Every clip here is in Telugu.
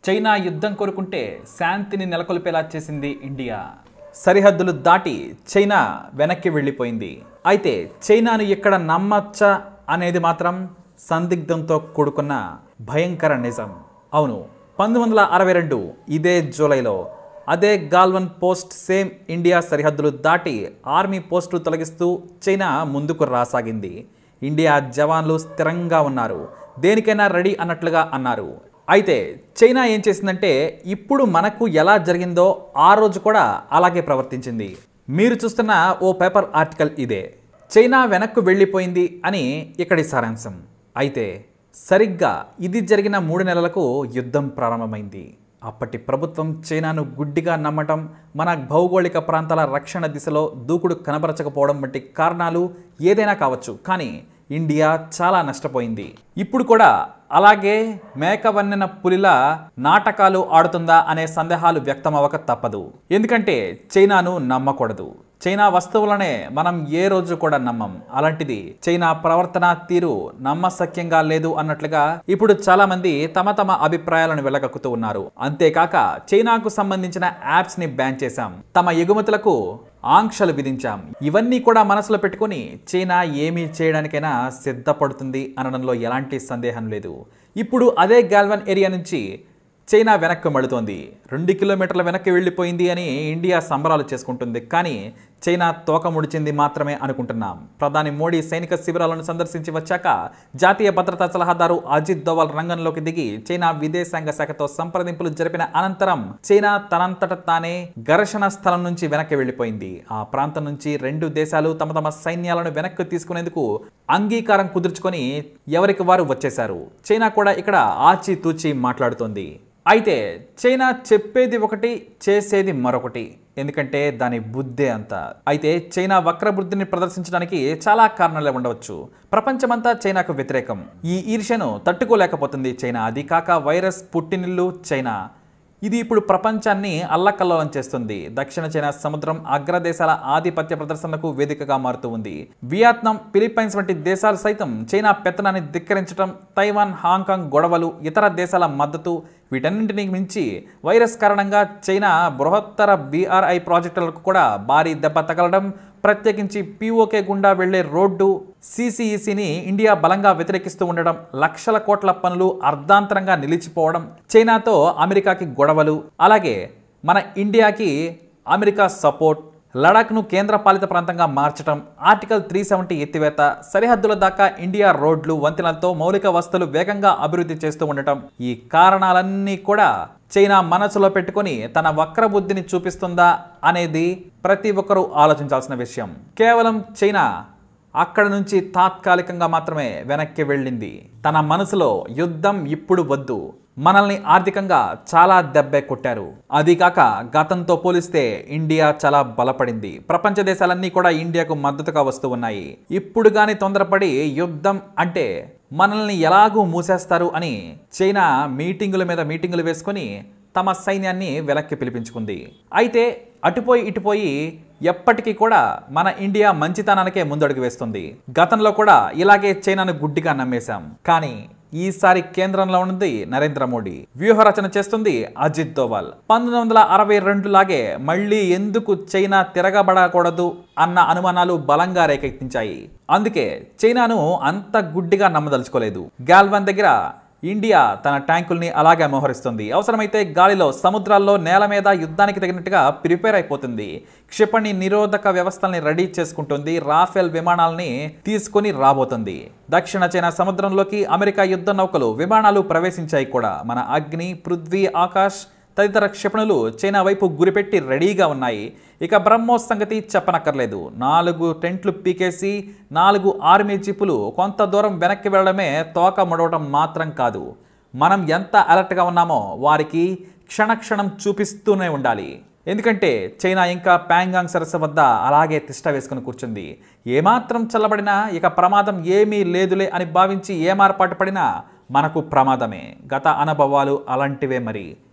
చైనా యుద్ధం కోరుకుంటే శాంతిని నెలకొల్పేలా చేసింది ఇండియా సరిహద్దులు దాటి చైనా వెనక్కి వెళ్ళిపోయింది అయితే చైనాను ఇక్కడ నమ్మచ్చా అనేది మాత్రం సందిగ్ధంతో కూడుకున్న భయంకర నిజం అవును పంతొమ్మిది వందల అరవై రెండు ఇదే జూలైలో అదే గాల్వన్ పోస్ట్ సేమ్ ఇండియా సరిహద్దులు దాటి ఆర్మీ పోస్టులు తొలగిస్తూ చైనా ముందుకు రాసాగింది ఇండియా జవాన్లు స్థిరంగా ఉన్నారు దేనికైనా రెడీ అన్నట్లుగా అన్నారు అయితే చైనా ఏం చేసిందంటే ఇప్పుడు మనకు ఎలా జరిగిందో ఆ రోజు కూడా అలాగే ప్రవర్తించింది మీరు చూస్తున్న ఓ పేపర్ ఆర్టికల్ ఇదే చైనా వెనక్కు వెళ్ళిపోయింది అని ఇక్కడి సారాంశం అయితే సరిగ్గా ఇది జరిగిన మూడు నెలలకు యుద్ధం ప్రారంభమైంది అప్పటి ప్రభుత్వం చైనాను గుడ్డిగా నమ్మటం మన భౌగోళిక ప్రాంతాల రక్షణ దిశలో దూకుడు కనబరచకపోవడం వంటి కారణాలు ఏదైనా కావచ్చు కానీ ఇండియా చాలా నష్టపోయింది ఇప్పుడు కూడా అలాగే మేకవన్నెన పులిలా నాటకాలు ఆడుతుందా అనే సందేహాలు వ్యక్తమవ్వక తప్పదు ఎందుకంటే చైనాను నమ్మకూడదు చైనా వస్తువులనే మనం ఏ రోజు కూడా నమ్మం అలాంటిది చైనా ప్రవర్తన తీరు నమ్మశక్యంగా లేదు అన్నట్లుగా ఇప్పుడు చాలా మంది తమ తమ అభిప్రాయాలను వెళ్ళగక్కుతూ ఉన్నారు అంతేకాక చైనాకు సంబంధించిన యాప్స్ ని బ్యాన్ చేశాం తమ ఎగుమతులకు ఆంక్షలు విధించాం ఇవన్నీ కూడా మనసులో పెట్టుకొని చైనా ఏమీ చేయడానికైనా సిద్ధపడుతుంది అనడంలో ఎలాంటి సందేహం లేదు ఇప్పుడు అదే గాల్వన్ ఏరియా నుంచి చైనా వెనక్కి మడుతోంది రెండు కిలోమీటర్ల వెనక్కి వెళ్ళిపోయింది అని ఇండియా సంబరాలు చేసుకుంటుంది కానీ చైనా తోక ముడిచింది మాత్రమే అనుకుంటున్నాం ప్రధాని మోడీ సైనిక శిబిరాలను సందర్శించి వచ్చాక జాతీయ భద్రతా సలహాదారు అజిత్ దోవల్ రంగంలోకి దిగి చైనా విదేశాంగ శాఖతో సంప్రదింపులు జరిపిన అనంతరం చైనా తనంతట తానే ఘర్షణ స్థలం నుంచి వెనక్కి వెళ్ళిపోయింది ఆ ప్రాంతం నుంచి రెండు దేశాలు తమ తమ సైన్యాలను వెనక్కి తీసుకునేందుకు అంగీకారం కుదుర్చుకొని ఎవరికి వారు వచ్చేశారు చైనా కూడా ఇక్కడ ఆచితూచి మాట్లాడుతోంది అయితే చైనా చెప్పేది ఒకటి చేసేది మరొకటి ఎందుకంటే దాని బుద్ధే అంత అయితే చైనా వక్రబుద్ధిని ప్రదర్శించడానికి చాలా కారణాలే ఉండవచ్చు ప్రపంచమంతా చైనాకు వ్యతిరేకం ఈ ఈర్ష్యను తట్టుకోలేకపోతుంది చైనా అది కాక వైరస్ పుట్టినిల్లు చైనా ఇది ఇప్పుడు ప్రపంచాన్ని అల్లకల్లోలం చేస్తుంది దక్షిణ చైనా సముద్రం అగ్రదేశాల ఆధిపత్య ప్రదర్శనకు వేదికగా మారుతూ ఉంది వియత్నాం ఫిలిప్పైన్స్ వంటి దేశాలు సైతం చైనా పెత్తనాన్ని ధిక్కరించడం తైవాన్ హాంకాంగ్ గొడవలు ఇతర దేశాల మద్దతు వీటన్నింటినీ మించి వైరస్ కారణంగా చైనా బృహత్తర బీఆర్ఐ ప్రాజెక్టులకు కూడా భారీ దెబ్బ తగలడం ప్రత్యేకించి పీఓకే గుండా వెళ్లే రోడ్డు సిసిఈసిని ఇండియా బలంగా వ్యతిరేకిస్తూ ఉండడం లక్షల కోట్ల పనులు అర్ధాంతరంగా నిలిచిపోవడం చైనాతో అమెరికాకి గొడవలు అలాగే మన ఇండియాకి అమెరికా సపోర్ట్ లడాఖ్ను కేంద్రపాలిత ప్రాంతంగా మార్చడం ఆర్టికల్ త్రీ సెవెంటీ ఎత్తివేత సరిహద్దుల దాకా ఇండియా రోడ్లు వంతెనలతో మౌలిక వస్తువులు వేగంగా అభివృద్ధి చేస్తూ ఉండటం ఈ కారణాలన్నీ కూడా చైనా మనసులో పెట్టుకొని తన వక్రబుద్ధిని చూపిస్తుందా అనేది ప్రతి ఒక్కరూ ఆలోచించాల్సిన విషయం కేవలం చైనా అక్కడ నుంచి తాత్కాలికంగా మాత్రమే వెనక్కి వెళ్ళింది తన మనసులో యుద్ధం ఇప్పుడు వద్దు మనల్ని ఆర్థికంగా చాలా దెబ్బే కొట్టారు అది కాక గతంతో పోలిస్తే ఇండియా చాలా బలపడింది ప్రపంచ దేశాలన్నీ కూడా ఇండియాకు మద్దతుగా వస్తూ ఉన్నాయి ఇప్పుడు గాని తొందరపడి యుద్ధం అంటే మనల్ని ఎలాగూ మూసేస్తారు అని చైనా మీటింగుల మీద మీటింగులు వేసుకొని తమ సైన్యాన్ని వెనక్కి పిలిపించుకుంది అయితే అటుపోయి ఇటుపోయి ఎప్పటికీ కూడా మన ఇండియా మంచితనానికే ముందడుగు వేస్తుంది గతంలో కూడా ఇలాగే చైనాను గుడ్డిగా నమ్మేశాం కానీ ఈసారి కేంద్రంలో ఉన్నది నరేంద్ర మోడీ వ్యూహరచన చేస్తుంది అజిత్ దోవల్ పంతొమ్మిది వందల అరవై రెండు లాగే మళ్ళీ ఎందుకు చైనా తిరగబడకూడదు అన్న అనుమానాలు బలంగా రేకెత్తించాయి అందుకే చైనాను అంత గుడ్డిగా నమ్మదలుచుకోలేదు గాల్వన్ దగ్గర ఇండియా తన ట్యాంకుల్ని అలాగే మోహరిస్తుంది అవసరమైతే గాలిలో సముద్రాల్లో నేల మీద యుద్ధానికి తగినట్టుగా ప్రిపేర్ అయిపోతుంది క్షిపణి నిరోధక వ్యవస్థల్ని రెడీ చేసుకుంటుంది రాఫెల్ విమానాల్ని తీసుకొని రాబోతుంది దక్షిణ చైనా సముద్రంలోకి అమెరికా యుద్ధ నౌకలు విమానాలు ప్రవేశించాయి కూడా మన అగ్ని పృథ్వీ ఆకాష్ తదితర క్షిపణులు చైనా వైపు గురిపెట్టి రెడీగా ఉన్నాయి ఇక బ్రహ్మోస్ సంగతి చెప్పనక్కర్లేదు నాలుగు టెంట్లు పీకేసి నాలుగు ఆర్మీ జీపులు కొంత దూరం వెనక్కి వెళ్ళడమే తోక ముడవటం మాత్రం కాదు మనం ఎంత అలర్ట్గా ఉన్నామో వారికి క్షణక్షణం చూపిస్తూనే ఉండాలి ఎందుకంటే చైనా ఇంకా ప్యాంగాంగ్ సరస్సు వద్ద అలాగే తిష్ట వేసుకుని కూర్చుంది ఏమాత్రం చల్లబడినా ఇక ప్రమాదం ఏమీ లేదులే అని భావించి ఏమార్పాటు పడినా మనకు ప్రమాదమే గత అనుభవాలు అలాంటివే మరి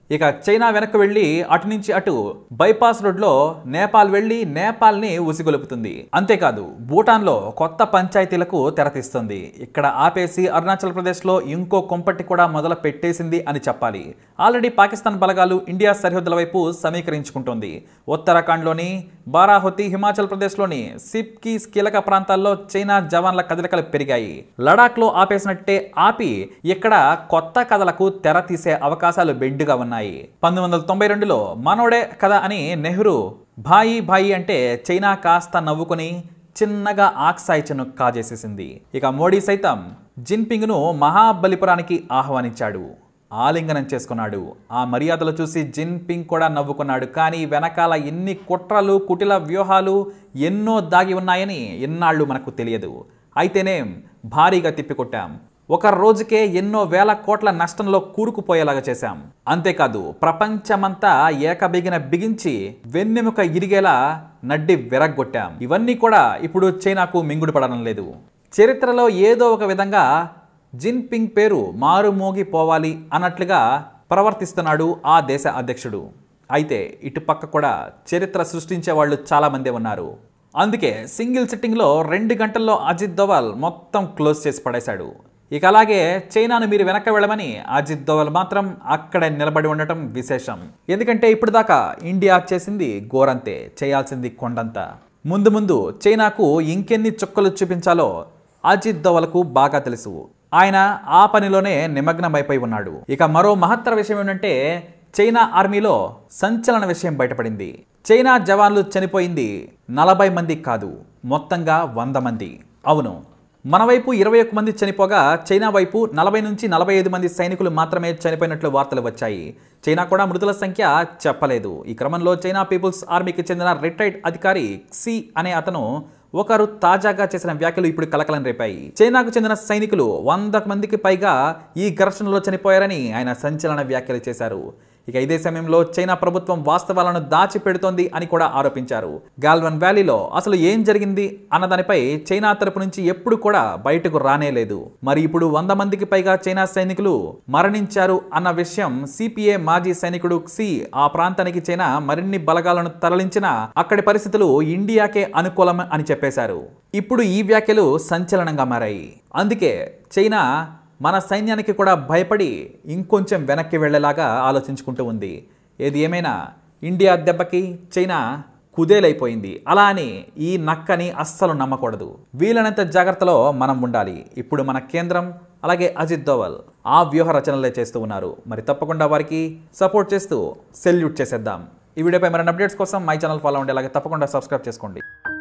ఇక చైనా వెనక్కి వెళ్ళి అటు నుంచి అటు బైపాస్ రోడ్లో నేపాల్ వెళ్ళి నేపాల్ని ఉసిగొలుపుతుంది అంతేకాదు భూటాన్లో కొత్త పంచాయతీలకు తెరతీస్తుంది ఇక్కడ ఆపేసి అరుణాచల్ ప్రదేశ్లో ఇంకో కొంపట్టి కూడా మొదలు పెట్టేసింది అని చెప్పాలి ఆల్రెడీ పాకిస్తాన్ బలగాలు ఇండియా సరిహద్దుల వైపు సమీకరించుకుంటోంది ఉత్తరాఖండ్లోని బారాహొతి హిమాచల్ ప్రదేశ్లోని సిప్కీస్ కీలక ప్రాంతాల్లో చైనా జవాన్ల కదలికలు పెరిగాయి లడాఖ్లో ఆపేసినట్టే ఆపి ఇక్కడ కొత్త కథలకు తెర తీసే అవకాశాలు బెడ్డుగా ఉన్నాయి పంతొమ్మిది వందల తొంభై రెండులో మనోడే కథ అని నెహ్రూ భాయి భాయి అంటే చైనా కాస్త నవ్వుకొని చిన్నగా ఆక్సాయిచను కాజేసేసింది ఇక మోడీ సైతం జిన్పింగ్ను మహాబలిపురానికి ఆహ్వానించాడు ఆలింగనం చేసుకున్నాడు ఆ మర్యాదలు చూసి జిన్పింగ్ కూడా నవ్వుకున్నాడు కానీ వెనకాల ఎన్ని కుట్రలు కుటిల వ్యూహాలు ఎన్నో దాగి ఉన్నాయని ఎన్నాళ్ళు మనకు తెలియదు అయితేనేం భారీగా తిప్పికొట్టాం ఒక రోజుకే ఎన్నో వేల కోట్ల నష్టంలో కూరుకుపోయేలాగా చేశాం అంతేకాదు ప్రపంచమంతా ఏకబిగిన బిగించి వెన్నెముక ఇరిగేలా నడ్డి విరగ్గొట్టాం ఇవన్నీ కూడా ఇప్పుడు చైనాకు మింగుడు పడడం లేదు చరిత్రలో ఏదో ఒక విధంగా జిన్పింగ్ పేరు మారుమోగిపోవాలి అన్నట్లుగా ప్రవర్తిస్తున్నాడు ఆ దేశ అధ్యక్షుడు అయితే ఇటుపక్క కూడా చరిత్ర సృష్టించే వాళ్ళు చాలామందే ఉన్నారు అందుకే సింగిల్ సిట్టింగ్లో రెండు గంటల్లో అజిత్ దోవల్ మొత్తం క్లోజ్ చేసి పడేశాడు ఇక అలాగే చైనాను మీరు వెనక్కి వెళ్ళమని అజిత్ దోవల్ మాత్రం అక్కడే నిలబడి ఉండటం విశేషం ఎందుకంటే ఇప్పుడు దాకా ఇండియా చేసింది గోరంతే చేయాల్సింది కొండంత ముందు ముందు చైనాకు ఇంకెన్ని చుక్కలు చూపించాలో అజిత్ దోవల్కు బాగా తెలుసు ఆయన ఆ పనిలోనే నిమగ్నమైపోయి ఉన్నాడు ఇక మరో మహత్తర విషయం ఏంటంటే చైనా ఆర్మీలో సంచలన విషయం బయటపడింది చైనా జవాన్లు చనిపోయింది నలభై మంది కాదు మొత్తంగా వంద మంది అవును మన వైపు ఇరవై ఒక్క మంది చనిపోగా చైనా వైపు నలభై నుంచి నలభై ఐదు మంది సైనికులు మాత్రమే చనిపోయినట్లు వార్తలు వచ్చాయి చైనా కూడా మృతుల సంఖ్య చెప్పలేదు ఈ క్రమంలో చైనా పీపుల్స్ ఆర్మీకి చెందిన రిటైర్డ్ అధికారి క్సి అనే అతను ఒకరు తాజాగా చేసిన వ్యాఖ్యలు ఇప్పుడు కలకలం రేపాయి చైనాకు చెందిన సైనికులు వంద మందికి పైగా ఈ ఘర్షణలో చనిపోయారని ఆయన సంచలన వ్యాఖ్యలు చేశారు ఇక ఇదే సమయంలో చైనా ప్రభుత్వం వాస్తవాలను దాచిపెడుతోంది అని కూడా ఆరోపించారు గాల్వన్ వ్యాలీలో అసలు ఏం జరిగింది అన్న దానిపై చైనా తరపు నుంచి ఎప్పుడు కూడా బయటకు రానే లేదు మరి ఇప్పుడు వంద మందికి పైగా చైనా సైనికులు మరణించారు అన్న విషయం సిపిఏ మాజీ సైనికుడు క్సి ఆ ప్రాంతానికి చైనా మరిన్ని బలగాలను తరలించిన అక్కడి పరిస్థితులు ఇండియాకే అనుకూలం అని చెప్పేశారు ఇప్పుడు ఈ వ్యాఖ్యలు సంచలనంగా మారాయి అందుకే చైనా మన సైన్యానికి కూడా భయపడి ఇంకొంచెం వెనక్కి వెళ్ళేలాగా ఆలోచించుకుంటూ ఉంది ఏది ఏమైనా ఇండియా దెబ్బకి చైనా కుదేలైపోయింది అలా అని ఈ నక్కని అస్సలు నమ్మకూడదు వీలైనంత జాగ్రత్తలో మనం ఉండాలి ఇప్పుడు మన కేంద్రం అలాగే అజిత్ దోవల్ ఆ వ్యూహ రచనలే చేస్తూ ఉన్నారు మరి తప్పకుండా వారికి సపోర్ట్ చేస్తూ సెల్యూట్ చేసేద్దాం ఈ వీడియోపై మరిన్ని అప్డేట్స్ కోసం మై ఛానల్ ఫాలో ఉండే అలాగే తప్పకుండా సబ్స్క్రైబ్ చేసుకోండి